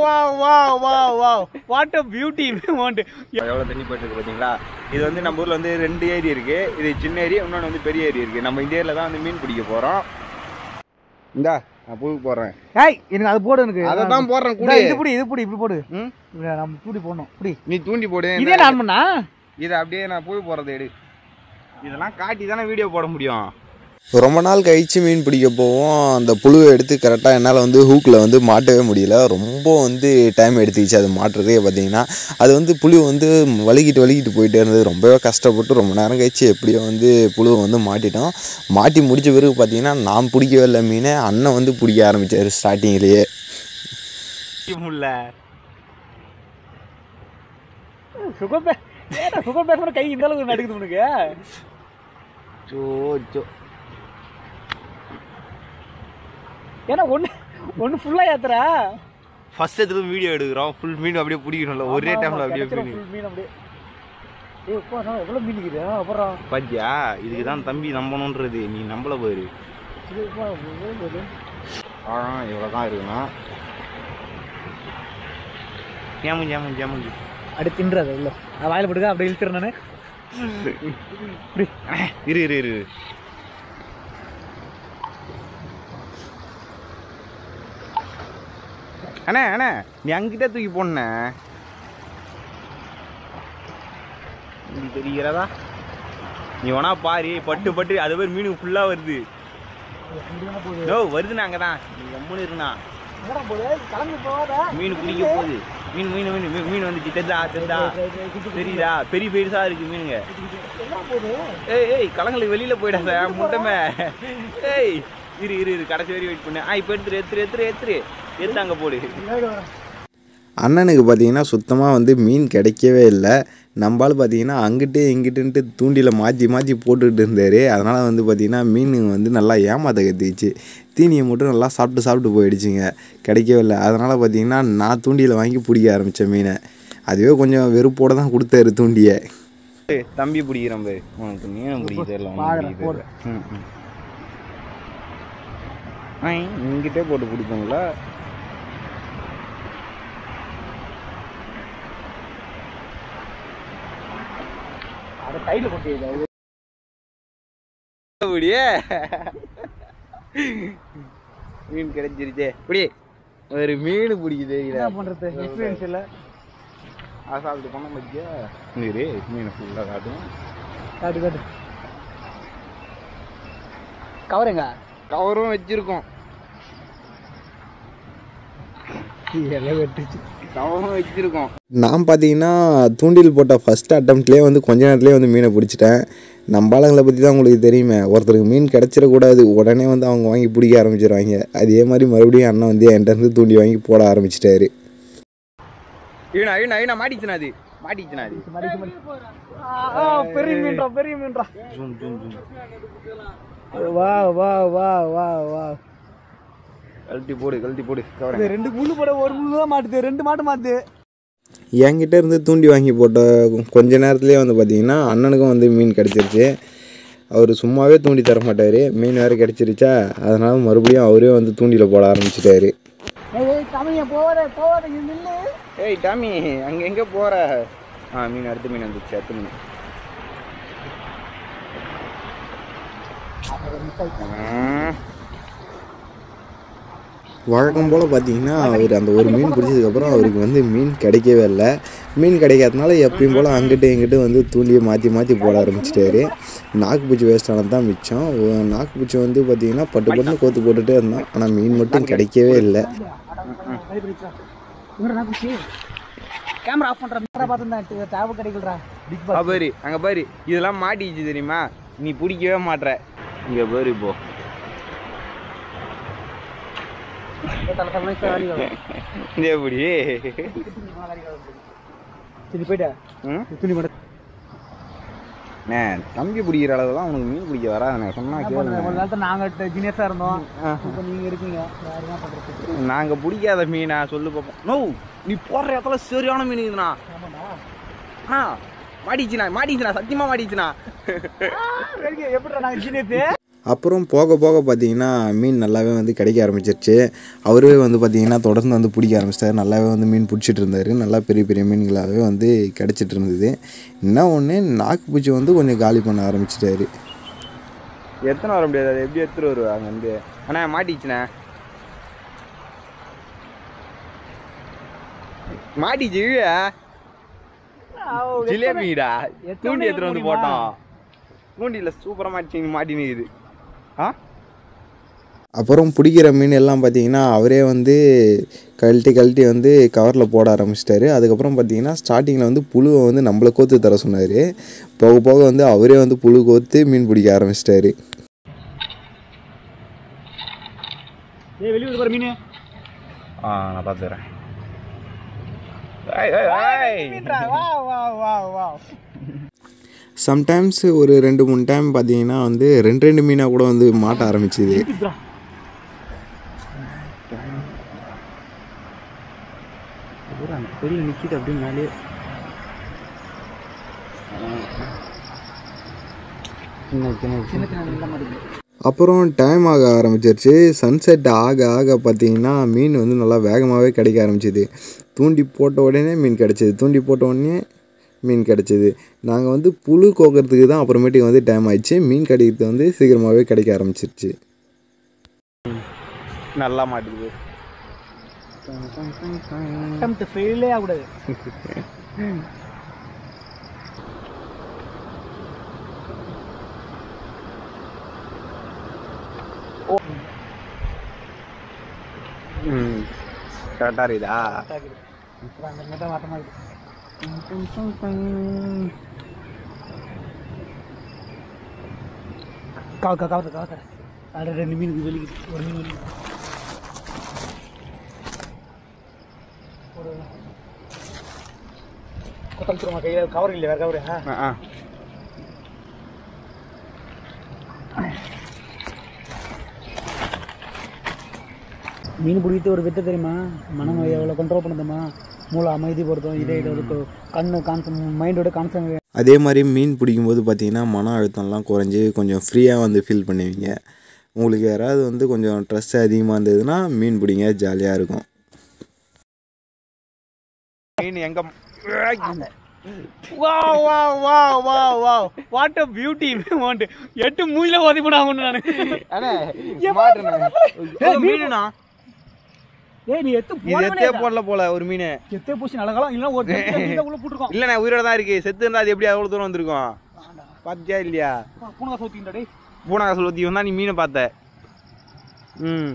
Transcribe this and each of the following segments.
வா வா வா வா வாட் அ பியூட்டி வாண்ட் எவ்வளோ தண்ணி போயிட்டு இருக்கு பார்த்தீங்களா இது வந்து நம்ம ஊரில் வந்து ரெண்டு ஏரி இருக்கு இது சின்ன ஏரி இன்னொன்று வந்து பெரிய ஏரி இருக்கு நம்ம இந்த ஏரியில் தான் வந்து மீன் பிடிக்க போகிறோம் இந்தா நான் பூ போடுறேன் ஏய் எனக்கு அது போடு எனக்கு அதை தான் போடுறேன் இந்தா, கூட இது புடி இது புடி இப்படி போடு ம்? இப்படி நம்ம தூடி போடணும் புடி நீ தூண்டி போடு இதே நான் பண்ணா இதை அப்படியே நான் பூ போடுறது எடு இதெல்லாம் காட்டி தானே வீடியோ போட முடியும் ரொம்ப நாள் கழித்து மீன் பிடிக்க போவோம் அந்த புழுவை எடுத்து கரெக்டாக என்னால் வந்து ஹூக்கில் வந்து மாட்டவே முடியல ரொம்ப வந்து டைம் எடுத்துக்கிச்சு அது மாட்டுறதே பார்த்தீங்கன்னா அது வந்து புழு வந்து வலிக்கிட்டு வலிக்கிட்டு போயிட்டே இருந்தது ரொம்பவே கஷ்டப்பட்டு ரொம்ப நேரம் கழிச்சு எப்படியோ வந்து புழுவை வந்து மாட்டிட்டோம் மாட்டி முடிச்ச பிறகு பார்த்தீங்கன்னா நான் பிடிக்கவே இல்லை மீனை அண்ணன் வந்து பிடிக்க ஆரம்பித்தார் ஸ்டார்டிங்லேயே முடியல சுகர் பே ஏடா சுகர் பேச கை இந்த அளவுக்கு நடுக்குது உனக்கு சோ சோ ஏன்னா ஒண்ணு ஒண்ணு ஃபுல்லா ஏத்துறா ஃபர்ஸ்ட் எடுத்து வீடியோ எடுக்கிறோம் ஃபுல் மீன் அப்படியே பிடிக்கணும்ல ஒரே டைமில் அப்படியே கிடைச்சிரும் மீன் full மீன் அப்படியே ஏய் அப்பா நான் எவ்வளவு மீன் இருக்குது அப்புறம் பாத்தியா இதுக்கு தான் தம்பி நம்பணுன்றது நீ நம்பல போயிரு இது அப்பா, எவ்வளவு வருது? ஆழம் இவ்வளோ தான் இருக்கணும் ஏமுஞ்சி ஏமுஞ்சி ஏமுஞ்சி அப்படியே தின்றது உள்ள நான் வாயில போட்டுக்க அப்படியே இழுத்துறேன் நானு இரு இரு இரு அண்ணே அண்ணே நீ அங்கிட்ட தூக்கி போன இப்படி தெரிகிறதா நீ வேணா பாரு பட்டு பட்டு அது பேர் மீன் ஃபுல்லா வருது நோ வருதுண்ணா அங்கதான் நீ கம்முன்னு இருந்தா என்னடா போகுது கிளம்பி போகாத மீன் பிடிக்க போகுது மீன் மீன் மீன் மீன் மீன் வந்துச்சு தெரிதா தெரிதா தெரியுதா பெரிய பெருசா இருக்கு மீனுங்க என்ன போகுது ஏய் ஏய் கலங்களுக்கு வெளியில போயிடாத முட்டமே ஏய் இரு இரு இரு கடைசி வரையும் வெயிட் பண்ணு ஆ இப்போ எடுத்துரு எடுத்துரு எடுத்துரு எடுத்துரு எடுத்து அங்கே போடு அண்ணனுக்கு பார்த்தீங்கன்னா சுத்தமாக வந்து மீன் கிடைக்கவே இல்லை நம்மளால் பார்த்தீங்கன்னா அங்கிட்டு இங்கிட்டுன்ட்டு தூண்டியில் மாற்றி மாற்றி போட்டுக்கிட்டு இருந்தார் அதனால் வந்து பார்த்தீங்கன்னா மீன் வந்து நல்லா ஏமாத்த கத்திச்சு தீனியை மட்டும் நல்லா சாப்பிட்டு சாப்பிட்டு போயிடுச்சுங்க கிடைக்கவே இல்லை அதனால் பார்த்தீங்கன்னா நான் தூண்டியில் வாங்கி பிடிக்க ஆரம்பித்தேன் மீனை அதுவே கொஞ்சம் வெறுப்போடு தான் கொடுத்தாரு தூண்டியை தம்பி பிடிக்கிறேன் பாரு உனக்கு மீன் பிடிக்க தெரியல உனக்கு பாக்குறேன், பிடிக்க தெரியல. ம், ம். ஆ, இங்கிட்டே போட்டு பிடிப்போங்களா அதை கையில கொட்டியது அப்படியே மீன் கிடைச்சிருச்சே இப்படி ஒரு மீன் பிடிக்குது என்ன பண்றது எக்ஸ்பீரியன்ஸ் இல்ல சாப்பிட்டு பண்ண மத்தியா இரு மீன் ஃபுல்லாக காட்டும் காட்டு காட்டு கவருங்க கவரும் வச்சிருக்கோம் எல்லாம் வெட்டுச்சு கவரும் வச்சிருக்கோம் நான் பார்த்தீங்கன்னா தூண்டில் போட்ட ஃபஸ்ட் அட்டம்ப்ட்லேயே வந்து கொஞ்ச நேரத்துலேயே வந்து மீனை பிடிச்சிட்டேன் நம்ம ஆளுங்களை பற்றி தான் உங்களுக்கு தெரியுமே ஒருத்தருக்கு மீன் கிடச்சிடக்கூடாது உடனே வந்து அவங்க வாங்கி பிடிக்க ஆரம்பிச்சிடுவாங்க அதே மாதிரி மறுபடியும் அண்ணன் வந்து என்கிட்ட இருந்து தூண்டி வாங்கி போட ஆரம்பிச்சிட்டாரு ஐயனா ஐயனா ஐயனா மாட்டிச்சுனா அது மாட்டிச்சுனா அது மடிக்கு மடி ஆ, பெரிய மீன்டா பெரிய மீன்டா ஜூம் ஜூம் ஜூம் வா வா வா வா வா கழட்டி போடு கழட்டி போடு கவரை இது ரெண்டு முள்ளு போட ஒரு முள்ளு தான் மாட்டுது ரெண்டு மாட்டு மாட்டுது என்கிட்ட இருந்து தூண்டி வாங்கி போட்ட கொஞ்ச நேரத்துலேயே வந்து பார்த்தீங்கன்னா அண்ணனுக்கும் வந்து மீன் கிடச்சிருச்சு அவர் சும்மாவே தூண்டி தர மாட்டார் மீன் வேறு கிடச்சிருச்சா அதனால் மறுபடியும் அவரே வந்து தூண்டியில் போட ஆரம்பிச்சிட்டாரு ஏய் ஏய் தமிழ் போவாத போவாத இங்க நில்லு ஏய் டாமி அங்க எங்க போற ஆ மீன் அடுத்த மீன் வந்துச்சு அடுத்த மீன் ம். வழக்கம் போல் பார்த்தீங்கன்னா அவர் அந்த ஒரு மீன் பிடிச்சதுக்கப்புறம் அவருக்கு வந்து மீன் கிடைக்கவே இல்லை மீன் கிடைக்காதனால எப்பயும் போல் அங்கிட்டு இங்கிட்டு வந்து தூண்டியை மாற்றி மாற்றி போட ஆரம்பிச்சிட்டாரு நாக்குப்பூச்சி வேஸ்ட் ஆனது தான் மிச்சம் ஒ- நாக்குப்பூச்சி வந்து பார்த்தீங்கன்னா பட்டு பட்டுன்னு கோத்து போட்டுகிட்டே இருந்தான் ஆனால் மீன் மட்டும் கிடைக்கவே இல்லை கேமரா ஆஃப் பண்ற மீட்டரை பார்த்து டேப் கிடைக்கலடா பிக் ஆ, பாரு அங்க பாரு இதெல்லாம் மாட்டிச்சு தெரியுமா நீ பிடிக்கவே மாட்ற இங்க பாரு இப்போ தலை தலை சாரி இந்த எப்படி சரி போயிட்டா ம் துணி மட்டும் அண்ணே, தம்பி பிடிக்கிற அளவுலாம் உனக்கு மீன் பிடிக்க வராதுண்ணே சொன்னா என்ன கேளு பண்றது ஒரு நேரத்தில் நாங்கள் ஜீனியஸாக இருந்தோம் இப்போ நீங்கள் இருக்கீங்க வேறு என்ன பண்ணுறது நாங்க பிடிக்காத மீனா சொல்லு பார்ப்போம் நோ நீ போடுற இடத்துல சரியான மீன் இருக்குண்ணா அண்ணா மாட்டிச்சுண்ணா மாட்டிச்சுண்ணா சத்தியமா மாட்டிச்சுண்ணா எப்படிடா நாங்கள் ஜீனியஸு அப்புறம் போக போக பார்த்தீங்கன்னா மீன் நல்லாவே வந்து கிடைக்க ஆரம்பிச்சிருச்சு அவரே வந்து பார்த்தீங்கன்னா தொடர்ந்து வந்து பிடிக்க ஆரம்பிச்சிட்டாரு நல்லாவே வந்து மீன் பிடிச்சிட்டு இருந்தார் நல்லா பெரிய பெரிய மீன்களாகவே வந்து கிடச்சிட்டு இருந்தது என்ன ஒன்று நாக்கு பூச்சி வந்து கொஞ்சம் காலி பண்ண ஆரம்பிச்சிட்டாரு எத்தனை வர முடியாது அது எப்படி எடுத்துட்டு வருவா அங்க வந்து அண்ணா மாட்டிச்சுண்ணே மாட்டிச்சு ஜிலேபிடா தூண்டி எடுத்துட்டு வந்து போட்டோம் தூண்டில சூப்பரா மாட்டிச்சு மாட்டினு இது ஆ அப்புறம் பிடிக்கிற மீன் எல்லாம் பார்த்தீங்கன்னா அவரே வந்து கழட்டி கழட்டி வந்து கவரில் போட ஆரம்பிச்சிட்டாரு அதுக்கப்புறம் பார்த்தீங்கன்னா ஸ்டார்டிங்கில் வந்து புழுவை வந்து நம்மளை கோத்து தர சொன்னார் போக போக வந்து அவரே வந்து புழு கோத்து மீன் பிடிக்க ஆரம்பிச்சிட்டாரு ஏய் வெளியூர் பாரு மீன் ஆ நான் பார்த்துறேன் வா வா வா வா சம்டைம்ஸ் ஒரு ரெண்டு மூணு டைம் பார்த்தீங்கன்னா வந்து ரெண்டு ரெண்டு மீனாக கூட வந்து மாட்ட ஆரம்பிச்சுது பெரிய நிக்கிது அப்படியே மேலே சின்ன சின்ன சின்ன சின்ன நல்ல மாதிரி அப்புறம் டைம் ஆக ஆரம்பிச்சிருச்சு சன்செட் ஆக ஆக பார்த்தீங்கன்னா மீன் வந்து நல்லா வேகமாகவே கிடைக்க ஆரம்பிச்சிது தூண்டி போட்ட உடனே மீன் கிடச்சிது தூண்டி போட்ட உடனே மீன் கிடச்சிது நாங்கள் வந்து புழு கோக்கிறதுக்கு தான் அப்புறமேட்டுக்கு வந்து டைம் ஆயிடுச்சு மீன் கிடைக்கிறது வந்து சீக்கிரமாகவே கிடைக்க ஆரம்பிச்சிருச்சு நல்லா மாட்டுது அட்டம்ப்ட் ஃபெயிலே ஆகக்கூடாது ம் கரெக்டாக இருக்குதா அந்த மெட்டா மாட்டமாக இருக்கு காக்கா காக்கா காக்கா அட ரெண்டு மீன் வெளிக்குது ஒரு மீன் வெளிக்குது ஒரு கொத்தடிச்சிருமா கையில் கவர் இல்லை வேறு கவரு ஆ ஆ மீன் பிடிக்கிறது ஒரு வித்தை தெரியுமா மனம் எவ்வளோ கண்ட்ரோல் பண்ணுதுமா மூளை அமைதிப்படுத்தும் இதே இதை வந்து கண்ணு கான்சன் மைண்டோட கான்சன் அதே மாதிரி மீன் பிடிக்கும்போது பார்த்தீங்கன்னா மன அழுத்தம்லாம் குறைஞ்சி கொஞ்சம் ஃப்ரீயாக வந்து ஃபீல் பண்ணுவீங்க உங்களுக்கு யாராவது வந்து கொஞ்சம் ஸ்ட்ரெஸ் அதிகமாக இருந்ததுன்னா மீன் பிடிங்க ஜாலியாக இருக்கும் மீன் எங்க வா வா வா வா வா வாட் அ பியூட்டி வாண்ட் எட்டு மூயில ஓதி போடாங்க நான் அண்ணே மாட்டேன் மீனுனா ஏய் நீ எத்து இது எத்தே போடல போல ஒரு மீன் எத்தே பூசி நல்லகாலம் இல்லைன்னா ஒரு தண்ணி உள்ள போட்டுருக்கோம் இல்லண்ணே உயிரோட தான் இருக்கு செத்து இருந்தா அது எப்படி அவ்வளவு தூரம் வந்திருக்கும் பாத்தியா இல்லையா பூனகா சோத்திண்டா டேய் பூனா காசு ஊத்தி வந்தா நீ மீனை பார்த்த ம்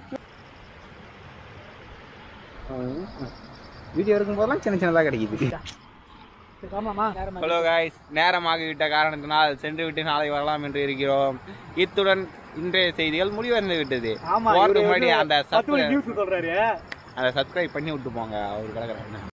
வீடியோ இருக்கும் போதெல்லாம் சின்ன சின்னதாக கிடைக்குது சரி காமாமா நேரமா ஹலோ காய்ஸ் நேரமாகிவிட்ட காரணத்தினால் சென்று விட்டு நாளை வரலாம் என்று இருக்கிறோம் இத்துடன் இன்றைய செய்திகள் முடிவடைந்து விட்டது ஆமா போறதுக்கு இவரு முன்னாடி வந்து அந்த பத்து மணி சப்ஸ்கிரைப் நியூஸ் சொல்றாரு அந்த சப்ஸ்கிரைப் பண்ணி விட்டு போங்க அவர் கிடக்குறாங்க